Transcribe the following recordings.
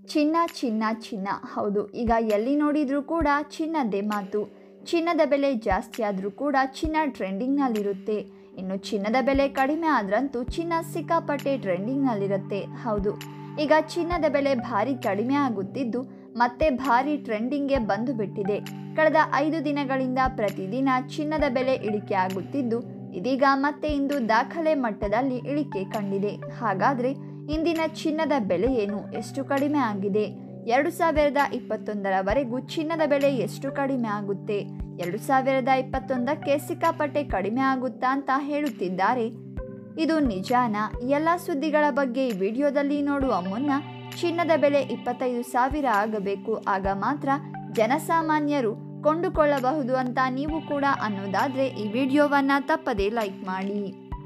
ಚಿನ್ನ ಚಿನ್ನ ಚಿನ್ನ ಹೌದು ಈಗ ಎಲ್ಲಿ ನೋಡಿದರೂ ಕೂಡ ಚಿನ್ನದ್ದೇ ಮಾತು ಚಿನ್ನದ ಬೆಲೆ ಜಾಸ್ತಿ ಆದರೂ ಕೂಡ ಚಿನ್ನ ಟ್ರೆಂಡಿಂಗ್ನಲ್ಲಿರುತ್ತೆ ಇನ್ನು ಚಿನ್ನದ ಬೆಲೆ ಕಡಿಮೆ ಆದ್ರಂತೂ ಚಿನ್ನ ಸಿಕ್ಕಾಪಟ್ಟೆ ಟ್ರೆಂಡಿಂಗ್ನಲ್ಲಿರುತ್ತೆ ಹೌದು ಈಗ ಚಿನ್ನದ ಬೆಲೆ ಭಾರಿ ಕಡಿಮೆ ಆಗುತ್ತಿದ್ದು ಮತ್ತೆ ಭಾರಿ ಟ್ರೆಂಡಿಂಗ್ಗೆ ಬಂದು ಬಿಟ್ಟಿದೆ ಕಳೆದ ಐದು ದಿನಗಳಿಂದ ಪ್ರತಿದಿನ ಚಿನ್ನದ ಬೆಲೆ ಇಳಿಕೆ ಆಗುತ್ತಿದ್ದು ಇದೀಗ ಮತ್ತೆ ಇಂದು ದಾಖಲೆ ಮಟ್ಟದಲ್ಲಿ ಇಳಿಕೆ ಕಂಡಿದೆ ಹಾಗಾದರೆ ಇಂದಿನ ಚಿನ್ನದ ಬೆಲೆ ಏನು ಎಷ್ಟು ಕಡಿಮೆ ಆಗಿದೆ ಎರಡು ಸಾವಿರದ ಇಪ್ಪತ್ತೊಂದರವರೆಗೂ ಚಿನ್ನದ ಬೆಲೆ ಎಷ್ಟು ಕಡಿಮೆ ಆಗುತ್ತೆ ಎರಡು ಸಾವಿರದ ಇಪ್ಪತ್ತೊಂದಕ್ಕೆ ಸಿಕ್ಕಾಪಟ್ಟೆ ಕಡಿಮೆ ಆಗುತ್ತಾ ಅಂತ ಹೇಳುತ್ತಿದ್ದಾರೆ ಇದು ನಿಜಾನ ಎಲ್ಲ ಸುದ್ದಿಗಳ ಬಗ್ಗೆ ಈ ವಿಡಿಯೋದಲ್ಲಿ ನೋಡುವ ಮುನ್ನ ಚಿನ್ನದ ಬೆಲೆ ಇಪ್ಪತ್ತೈದು ಸಾವಿರ ಆಗಬೇಕು ಆಗ ಮಾತ್ರ ಜನಸಾಮಾನ್ಯರು ಕೊಂಡುಕೊಳ್ಳಬಹುದು ಅಂತ ನೀವು ಕೂಡ ಅನ್ನೋದಾದ್ರೆ ಈ ವಿಡಿಯೋವನ್ನ ತಪ್ಪದೇ ಲೈಕ್ ಮಾಡಿ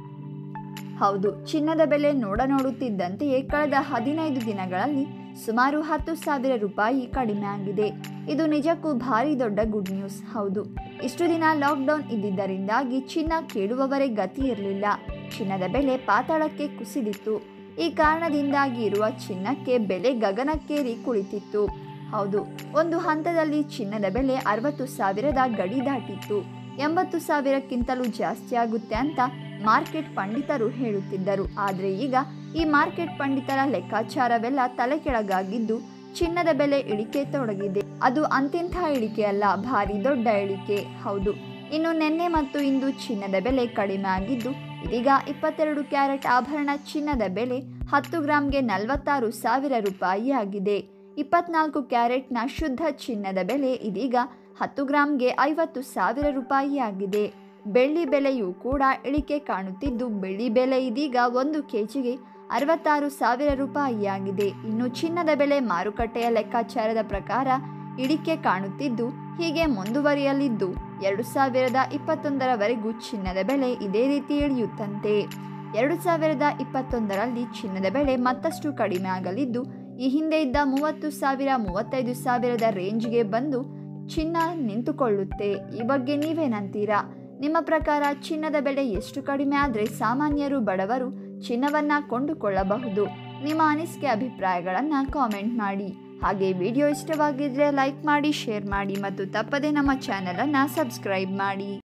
ಹೌದು ಚಿನ್ನದ ಬೆಲೆ ನೋಡ ನೋಡುತ್ತಿದ್ದಂತೆಯೇ ಕಳೆದ ಹದಿನೈದು ದಿನಗಳಲ್ಲಿ ಸುಮಾರು ಹತ್ತು ಸಾವಿರ ರೂಪಾಯಿ ಕಡಿಮೆ ಆಗಿದೆ ಇದು ನಿಜಕ್ಕೂ ಭಾರಿ ದೊಡ್ಡ ಗುಡ್ ನ್ಯೂಸ್ ಹೌದು ಇಷ್ಟು ದಿನ ಲಾಕ್ಡೌನ್ ಇದ್ದಿದ್ದರಿಂದಾಗಿ ಚಿನ್ನ ಕೇಳುವವರೇ ಗತಿ ಇರಲಿಲ್ಲ ಚಿನ್ನದ ಬೆಲೆ ಪಾತಾಳಕ್ಕೆ ಕುಸಿದಿತ್ತು ಈ ಕಾರಣದಿಂದಾಗಿ ಇರುವ ಚಿನ್ನಕ್ಕೆ ಬೆಲೆ ಗಗನಕ್ಕೇರಿ ಕುಳಿತಿತ್ತು ಹೌದು ಒಂದು ಹಂತದಲ್ಲಿ ಚಿನ್ನದ ಬೆಲೆ ಅರವತ್ತು ಸಾವಿರದ ಗಡಿ ದಾಟಿತ್ತು ಎಂಬತ್ತು ಸಾವಿರಕ್ಕಿಂತಲೂ ಜಾಸ್ತಿ ಆಗುತ್ತೆ ಅಂತ ಮಾರ್ಕೆಟ್ ಪಂಡಿತರು ಹೇಳುತ್ತಿದ್ದರು ಆದರೆ ಈಗ ಈ ಮಾರ್ಕೆಟ್ ಪಂಡಿತರ ಲೆಕ್ಕಾಚಾರವೆಲ್ಲ ತಲೆ ಕೆಳಗಾಗಿದ್ದು ಚಿನ್ನದ ಬೆಲೆ ಇಳಿಕೆ ತೊಡಗಿದೆ ಅದು ಅಂತಿಂಥ ಇಳಿಕೆ ಅಲ್ಲ ಭಾರಿ ದೊಡ್ಡ ಇಳಿಕೆ ಹೌದು ಇನ್ನು ನಿನ್ನೆ ಮತ್ತು ಇಂದು ಚಿನ್ನದ ಬೆಲೆ ಕಡಿಮೆ ಆಗಿದ್ದು ಇದೀಗ ಇಪ್ಪತ್ತೆರಡು ಕ್ಯಾರೆಟ್ ಆಭರಣ ಚಿನ್ನದ ಬೆಲೆ ಹತ್ತು ಗ್ರಾಂಗೆ ನಲವತ್ತಾರು ಸಾವಿರ ರೂಪಾಯಿ ಆಗಿದೆ ಇಪ್ಪತ್ನಾಲ್ಕು ಕ್ಯಾರೆಟ್ನ ಶುದ್ಧ ಚಿನ್ನದ ಬೆಲೆ ಇದೀಗ ಹತ್ತು ಗ್ರಾಂಗೆ ಐವತ್ತು ಸಾವಿರ ರೂಪಾಯಿ ಆಗಿದೆ ಬೆಳ್ಳಿ ಬೆಲೆಯೂ ಕೂಡ ಇಳಿಕೆ ಕಾಣುತ್ತಿದ್ದು ಬೆಳ್ಳಿ ಬೆಲೆ ಇದೀಗ ಒಂದು ಕೆಜಿಗೆ ಅರವತ್ತಾರು ಸಾವಿರ ರೂಪಾಯಿಯಾಗಿದೆ ಇನ್ನು ಚಿನ್ನದ ಬೆಲೆ ಮಾರುಕಟ್ಟೆಯ ಲೆಕ್ಕಾಚಾರದ ಪ್ರಕಾರ ಇಳಿಕೆ ಕಾಣುತ್ತಿದ್ದು ಹೀಗೆ ಮುಂದುವರಿಯಲಿದ್ದು ಎರಡು ಸಾವಿರದ ಇಪ್ಪತ್ತೊಂದರವರೆಗೂ ಚಿನ್ನದ ಬೆಲೆ ಇದೇ ರೀತಿ ಇಳಿಯುತ್ತಂತೆ ಎರಡು ಸಾವಿರದ ಇಪ್ಪತ್ತೊಂದರಲ್ಲಿ ಚಿನ್ನದ ಬೆಲೆ ಮತ್ತಷ್ಟು ಕಡಿಮೆ ಆಗಲಿದ್ದು ಈ ಹಿಂದೆ ಇದ್ದ ಮೂವತ್ತು ಸಾವಿರ ಮೂವತ್ತೈದು ಸಾವಿರದ ರೇಂಜ್ಗೆ ಬಂದು ಚಿನ್ನ ನಿಂತುಕೊಳ್ಳುತ್ತೆ ಈ ಬಗ್ಗೆ ನೀವೇನಂತೀರಾ ನಿಮ್ಮ ಪ್ರಕಾರ ಚಿನ್ನದ ಬೆಲೆ ಎಷ್ಟು ಕಡಿಮೆ ಆದರೆ ಸಾಮಾನ್ಯರು ಬಡವರು ಚಿನ್ನವನ್ನು ಕೊಂಡುಕೊಳ್ಳಬಹುದು ನಿಮ್ಮ ಅನಿಸಿಕೆ ಅಭಿಪ್ರಾಯಗಳನ್ನು ಕಾಮೆಂಟ್ ಮಾಡಿ ಹಾಗೆ ವಿಡಿಯೋ ಇಷ್ಟವಾಗಿದ್ದರೆ ಲೈಕ್ ಮಾಡಿ ಶೇರ್ ಮಾಡಿ ಮತ್ತು ತಪ್ಪದೇ ನಮ್ಮ ಚಾನಲನ್ನು ಸಬ್ಸ್ಕ್ರೈಬ್ ಮಾಡಿ